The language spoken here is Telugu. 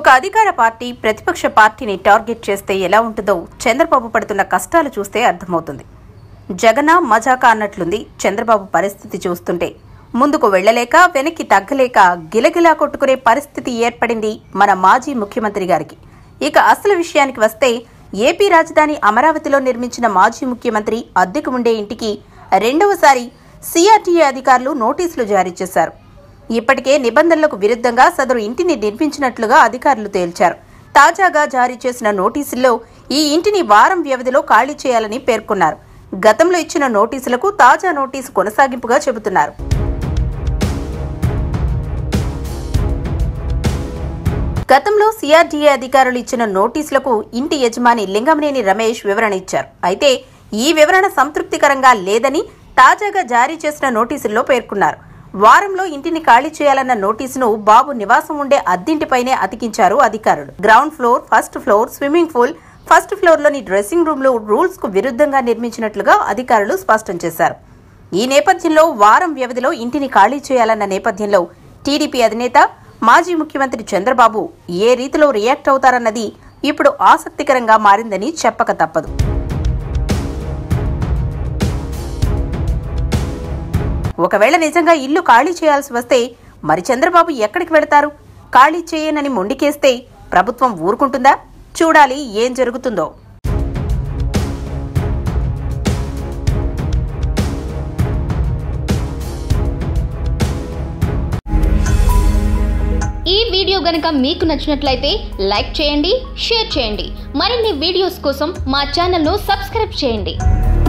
ఒక అధికార పార్టీ ప్రతిపక్ష పార్టీని టార్గెట్ చేస్తే ఎలా ఉంటుందో చంద్రబాబు పడుతున్న కష్టాలు చూస్తే అర్థమవుతుంది జగన మజాకా అన్నట్లుంది చంద్రబాబు పరిస్థితి చూస్తుంటే ముందుకు వెళ్లలేక వెనక్కి తగ్గలేక గిలగిలా కొట్టుకునే పరిస్థితి ఏర్పడింది మన మాజీ ముఖ్యమంత్రి గారికి ఇక అసలు విషయానికి వస్తే ఏపీ రాజధాని అమరావతిలో నిర్మించిన మాజీ ముఖ్యమంత్రి అద్దెకు ఉండే ఇంటికి రెండవసారి సిఆర్టీఏ అధికారులు నోటీసులు జారీ చేశారు ఇప్పటికే నిబంధనలకు విరుద్ధంగా సదరు ఇంటిని నిర్మించినట్లుగా అధికారులు తేల్చారు తాజాగా జారీ చేసిన నోటీసుల్లో ఈ ఇంటిని వారం వ్యవధిలో ఖాళీ చేయాలని పేర్కొన్నారు గతంలో ఇచ్చిన నోటీసులకు తాజా నోటీసు కొనసాగింపుగా చెబుతున్నారు గతంలో సిఆర్డీఏ అధికారులు ఇచ్చిన నోటీసులకు ఇంటి యజమాని లింగమనేని రమేష్ వివరణ ఇచ్చారు అయితే ఈ వివరణ సంతృప్తికరంగా లేదని తాజాగా జారీ చేసిన నోటీసుల్లో పేర్కొన్నారు వారంలో ఇంటిని ఖాళీ చేయాలన్న నోటీసును బాబు నివాసం ఉండే అద్దింటిపైనే అతికించారు అధికారులు ground floor first floor swimming pool first ఫ్లోర్లోని డ్రెస్సింగ్ రూమ్లు రూల్స్ కు విరుద్ధంగా నిర్మించినట్లుగా అధికారులు స్పష్టం చేశారు ఈ నేపథ్యంలో వారం వ్యవధిలో ఇంటిని ఖాళీ చేయాలన్న నేపథ్యంలో టీడీపీ అధినేత మాజీ ముఖ్యమంత్రి చంద్రబాబు ఏ రీతిలో రియాక్ట్ అవుతారన్నది ఇప్పుడు ఆసక్తికరంగా మారిందని చెప్పక తప్పదు ఒకవేళ నిజంగా ఇల్లు ఖాళీ చేయాల్సి వస్తే మరి చంద్రబాబు ఎక్కడికి వెళతారు ఖాళీ చేయనని మొండికేస్తే ప్రభుత్వం ఊరుకుంటుందా చూడాలి ఏం జరుగుతుందో ఈ వీడియో గనుక మీకు నచ్చినట్లయితే లైక్ చేయండి షేర్ చేయండి మరిన్ని వీడియోస్ కోసం మా ఛానల్ను సబ్స్క్రైబ్ చేయండి